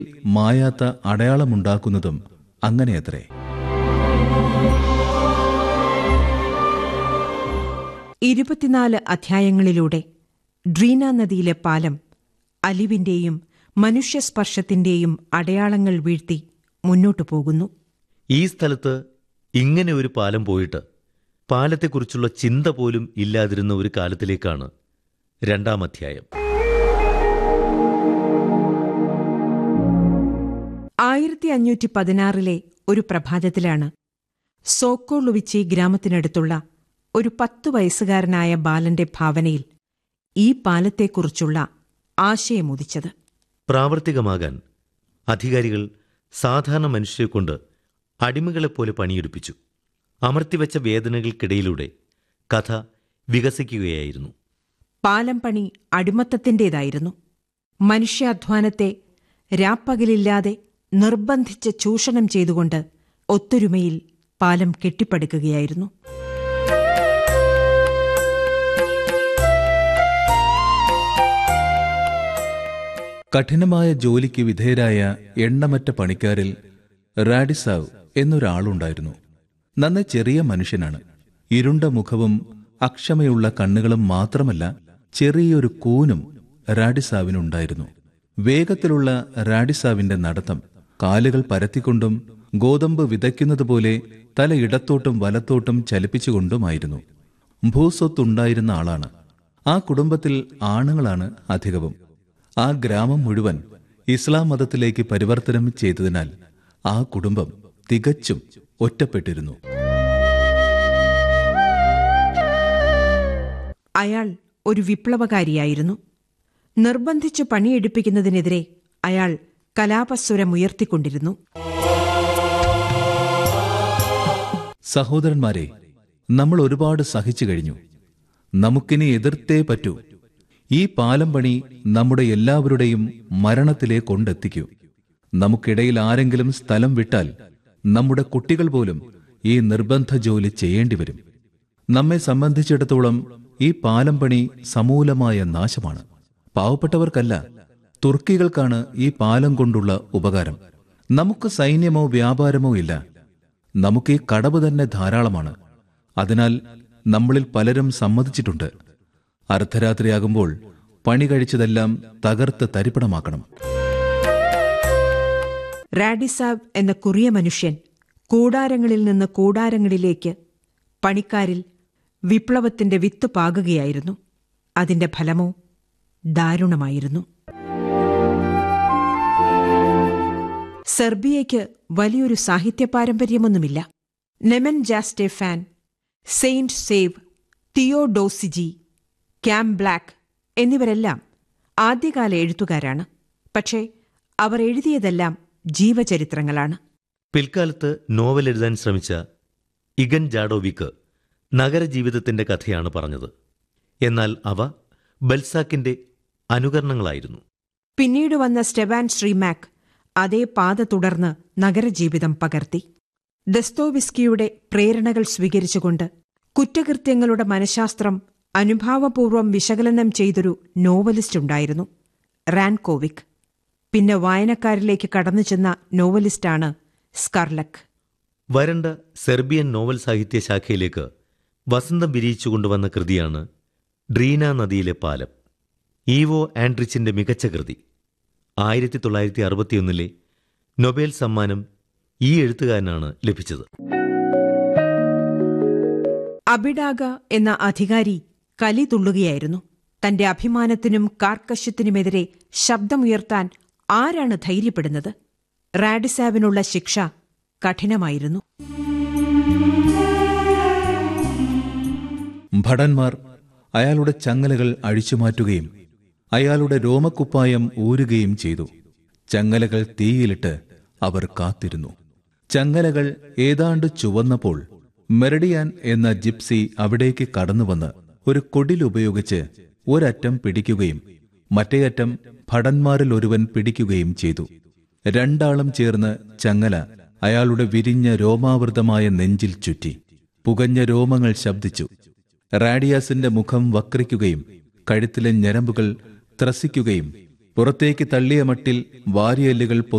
മായാത്ത അടയാളമുണ്ടാക്കുന്നതും അങ്ങനെയത്രേ ഇരുപത്തിനാല് അധ്യായങ്ങളിലൂടെ ഡ്രീന നദിയിലെ പാലം അലിവിന്റെയും മനുഷ്യസ്പർശത്തിന്റെയും അടയാളങ്ങൾ വീഴ്ത്തി മുന്നോട്ടു പോകുന്നു ഈ സ്ഥലത്ത് ഇങ്ങനെ ഒരു പാലം പോയിട്ട് പാലത്തെക്കുറിച്ചുള്ള ചിന്ത പോലും ഇല്ലാതിരുന്ന ഒരു കാലത്തിലേക്കാണ് രണ്ടാം അധ്യായം ആയിരത്തി അഞ്ഞൂറ്റി പതിനാറിലെ ഒരു പ്രഭാതത്തിലാണ് സോക്കോളുവിച്ചി ഗ്രാമത്തിനടുത്തുള്ള ഒരു പത്തു വയസ്സുകാരനായ ബാലന്റെ ഭാവനയിൽ ഈ പാലത്തെക്കുറിച്ചുള്ള ആശയമുദിച്ചത് പ്രാവർത്തികമാകാൻ അധികാരികൾ സാധാരണ മനുഷ്യരെ കൊണ്ട് അടിമകളെപ്പോലെ പണിയെടുപ്പിച്ചു അമർത്തിവെച്ച വേദനകൾക്കിടയിലൂടെ കഥ വികസിക്കുകയായിരുന്നു പാലം പണി അടിമത്തത്തിന്റേതായിരുന്നു മനുഷ്യാധ്വാനത്തെ രാപ്പകലില്ലാതെ നിർബന്ധിച്ച് ചൂഷണം ചെയ്തുകൊണ്ട് ഒത്തൊരുമയിൽ പാലം കെട്ടിപ്പടുക്കുകയായിരുന്നു കഠിനമായ ജോലിക്ക് വിധേയരായ എണ്ണമറ്റ പണിക്കാരിൽ റാഡിസാവ് എന്നൊരാളുണ്ടായിരുന്നു നന്നെ ചെറിയ മനുഷ്യനാണ് ഇരുണ്ട മുഖവും അക്ഷമയുള്ള കണ്ണുകളും മാത്രമല്ല ചെറിയൊരു കൂനും റാഡിസാവിനുണ്ടായിരുന്നു വേഗത്തിലുള്ള റാഡിസാവിന്റെ നടത്തം കാലുകൾ പരത്തിക്കൊണ്ടും ഗോതമ്പ് വിതയ്ക്കുന്നതുപോലെ തല ഇടത്തോട്ടും വലത്തോട്ടും ചലിപ്പിച്ചുകൊണ്ടുമായിരുന്നു ഭൂസ്വത്തുണ്ടായിരുന്ന ആളാണ് ആ കുടുംബത്തിൽ ആണുങ്ങളാണ് അധികവും ആ ഗ്രാമം മുഴുവൻ ഇസ്ലാം മതത്തിലേക്ക് പരിവർത്തനം ചെയ്തതിനാൽ ആ കുടുംബം തികച്ചും ഒറ്റപ്പെട്ടിരുന്നു അയാൾ ഒരു വിപ്ലവകാരിയായിരുന്നു നിർബന്ധിച്ചു പണിയെടുപ്പിക്കുന്നതിനെതിരെ അയാൾ കലാപസ്വരമുയർത്തിക്കൊണ്ടിരുന്നു സഹോദരന്മാരെ നമ്മൾ ഒരുപാട് സഹിച്ചു കഴിഞ്ഞു നമുക്കിനി എതിർത്തേ പറ്റൂ ഈ പാലം പണി നമ്മുടെ എല്ലാവരുടെയും മരണത്തിലെ കൊണ്ടെത്തിക്കൂ നമുക്കിടയിൽ ആരെങ്കിലും സ്ഥലം വിട്ടാൽ നമ്മുടെ കുട്ടികൾ പോലും ഈ നിർബന്ധ ജോലി ചെയ്യേണ്ടി വരും നമ്മെ സംബന്ധിച്ചിടത്തോളം ഈ പാലം പണി സമൂലമായ നാശമാണ് പാവപ്പെട്ടവർക്കല്ല തുർക്കികൾക്കാണ് ഈ പാലം കൊണ്ടുള്ള ഉപകാരം നമുക്ക് സൈന്യമോ വ്യാപാരമോ ഇല്ല നമുക്ക് ഈ കടവ് തന്നെ ധാരാളമാണ് അതിനാൽ നമ്മളിൽ പലരും സമ്മതിച്ചിട്ടുണ്ട് അർദ്ധരാത്രിയാകുമ്പോൾ പണി കഴിച്ചതെല്ലാം തകർത്ത് തരിപ്പണമാക്കണം റാഡിസാബ് എന്ന കുറിയ മനുഷ്യൻ കൂടാരങ്ങളിൽ നിന്ന് കൂടാരങ്ങളിലേക്ക് പണിക്കാരിൽ വിപ്ലവത്തിന്റെ വിത്ത് പാകുകയായിരുന്നു അതിന്റെ ഫലമോ ദാരുണമായിരുന്നു സെർബിയയ്ക്ക് വലിയൊരു സാഹിത്യ പാരമ്പര്യമൊന്നുമില്ല നെമൻ ജാസ്റ്റെഫാൻ സെയിന്റ് സേവ് തിയോഡോസിജി ക്യാം ബ്ലാക്ക് എന്നിവരെല്ലാം ആദ്യകാല എഴുത്തുകാരാണ് പക്ഷേ അവർ എഴുതിയതെല്ലാം ജീവചരിത്രങ്ങളാണ് പിൽക്കാലത്ത് നോവൽ എഴുതാൻ ശ്രമിച്ച ഇഗൻ ജാഡോവിക്ക് നഗരജീവിതത്തിന്റെ കഥയാണ് പറഞ്ഞത് എന്നാൽ അവ ബൽസാക്കിന്റെ അനുകരണങ്ങളായിരുന്നു പിന്നീട് വന്ന സ്റ്റെവാൻ ശ്രീമാക് അതേ പാത തുടർന്ന് നഗരജീവിതം പകർത്തി ദസ്തോവിസ്കിയുടെ പ്രേരണകൾ സ്വീകരിച്ചുകൊണ്ട് കുറ്റകൃത്യങ്ങളുടെ മനഃശാസ്ത്രം അനുഭാവപൂർവ്വം വിശകലനം ചെയ്തൊരു നോവലിസ്റ്റ് ഉണ്ടായിരുന്നു റാൻകോവിക് പിന്നെ വായനക്കാരിലേക്ക് കടന്നു ചെന്ന നോവലിസ്റ്റാണ് സ്കർലക് വരണ്ട സെർബിയൻ നോവൽ സാഹിത്യ ശാഖയിലേക്ക് വസന്തം വിരിയിച്ചു കൊണ്ടുവന്ന കൃതിയാണ് ഡ്രീന നദിയിലെ പാലം ഈവോ ആൻഡ്രിച്ചിന്റെ മികച്ച കൃതി ആയിരത്തി തൊള്ളായിരത്തി അറുപത്തിയൊന്നിലെ നൊബേൽ സമ്മാനം ഈ എഴുത്തുകാരനാണ് ലഭിച്ചത് അബിഡാഗ എന്ന അധികാരി കലി തുള്ളുകയായിരുന്നു തന്റെ അഭിമാനത്തിനും കാർക്കശ്യത്തിനുമെതിരെ ശബ്ദമുയർത്താൻ ആരാണ് ധൈര്യപ്പെടുന്നത് റാഡിസാവിനുള്ള ശിക്ഷ കഠിനമായിരുന്നു ഭടന്മാർ അയാളുടെ ചങ്ങലകൾ അഴിച്ചുമാറ്റുകയും അയാളുടെ രോമക്കുപ്പായം ഊരുകയും ചെയ്തു ചങ്ങലകൾ തീയിലിട്ട് അവർ കാത്തിരുന്നു ചങ്ങലകൾ ഏതാണ്ട് ചുവന്നപ്പോൾ മെറഡിയാൻ എന്ന ജിപ്സി അവിടേക്ക് കടന്നുവന്ന് ഒരു കൊടിലുപയോഗിച്ച് ഒരറ്റം പിടിക്കുകയും മറ്റേ അറ്റം ഭടന്മാരിൽ ഒരുവൻ പിടിക്കുകയും ചെയ്തു രണ്ടാളും ചേർന്ന് ചങ്ങല അയാളുടെ വിരിഞ്ഞ രോമാവൃതമായ നെഞ്ചിൽ ചുറ്റി പുകഞ്ഞ രോമങ്ങൾ ശബ്ദിച്ചു റാഡിയാസിന്റെ മുഖം വക്രിക്കുകയും കഴുത്തിലെ ഞരമ്പുകൾ ത്രസിക്കുകയും പുറത്തേക്ക് തള്ളിയ മട്ടിൽ വാരിയെല്ലുകൾ